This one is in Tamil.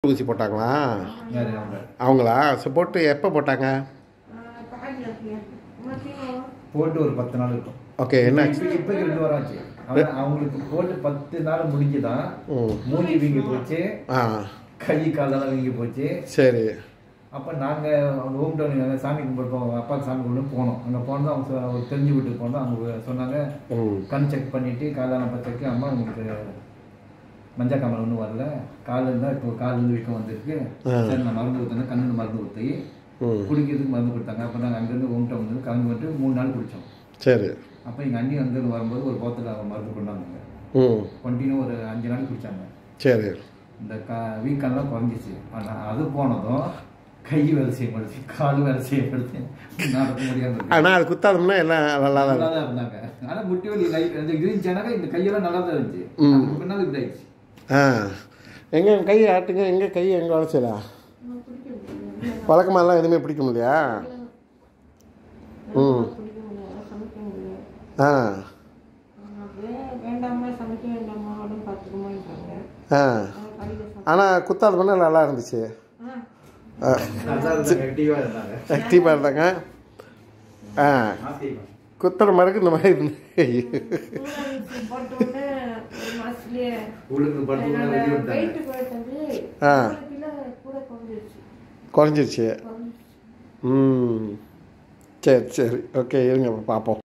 ஊசி போட்டாங்களா யாரு அவங்க அவங்களா ஸோ போட்டு எப்போ போட்டாங்க போட்டு ஒரு பத்து நாள் இருக்கும் ஓகே என்ன இப்போ இப்போ ரெண்டு வாரம் ஆச்சு அவன் அவங்களுக்கு போட்டு பத்து நாள் முடிஞ்சுதான் ம் மூஞ்சி வீங்கி போச்சு ஆ கை காலெல்லாம் வீங்கி போச்சு சரி அப்போ நாங்கள் ஹோம் டவுன் நாங்கள் சாமி கும்பிடுறோம் அப்பாவுக்கு சாமி கும்பிட்டு போனோம் அங்கே போனோம் அவங்க சொ- ஒரு தெரிஞ்சு வீட்டுக்கு போனோம் அவங்க சொன்னாங்க ம் கண் செக் பண்ணிட்டு காலெல்லாம் பார்த்துருக்கு அம்மா உங்களுக்கு மஞ்சள் காமல் ஒன்றும் வரல கால் இருந்தால் இப்போ கால் இருந்து வீக்கம் வந்திருக்கு சரி நான் மருந்து ஊற்றினேன் கண்ணு மருந்து ஊற்றி ம் குடிக்கிறதுக்கு மருந்து கொடுத்தாங்க அப்போ நாங்கள் அங்கேருந்து ஹோம் டவுன் வந்து கிளம்பி வந்துட்டு மூணு நாள் குடித்தோம் சரி அப்போ எங்கள் அண்ணி அங்கேருந்து வரும்போது ஒரு போத்தில் மருந்து கொண்டாந்தாங்க ம் கண்டினியூ ஒரு அஞ்சு நாள் குடித்தாங்க சரி இந்த க வீக்கெல்லாம் குறைஞ்சிச்சு ஆனால் அது போனதும் கை வேலை செய்ய மாட்டேது கால் வேலை செய்ய மாட்டேது நடக்க முடியாம இருக்கு. ஆனால் அது குத்தாதோம்னா எல்லாம் நல்லா தான் நல்லா தான் இருந்தாங்க ஆனால் முட்டி வலி லைட் இந்த இருந்துச்சானாக்கா இந்த கையெல்லாம் நல்லா தான் இருந்துச்சு அதுக்கு பின்னால் இப்படி ஆயிடுச்சு ஆ எங்கே கை ஆட்டுங்க எங்கே கை எங்கே வேலை செய்யலாம் வழக்கமாலாம் எதுவுமே பிடிக்க முடியா ம் ஆ வேண்டாமா சமைக்க வேண்டாமா அப்படின்னு பார்த்துக்கமான்றாங்க ஆ ஆனால் குத்தாத பண்ண நல்லா இருந்துச்சு ஆ நல்லா இருந்தாங்க ஆக்டிவாக இருந்தாங்க ஆக்டிவாக இருந்தாங்க ஆ குத்துற மாதிரி இந்த மாதிரி இருந்து போட்ட உடனே ஒரு மாசத்துலயே உளுந்து படுத்து வெளியே என்னோட விட்டாங்க weight போயிட்டது ஆ. ஒரு கிலோ கூட குறைஞ்சிருச்சு குறைஞ்சிருச்சு குறைஞ்சிருச்சு ம் சரி சரி ஓகே இருங்க பார்ப்போம்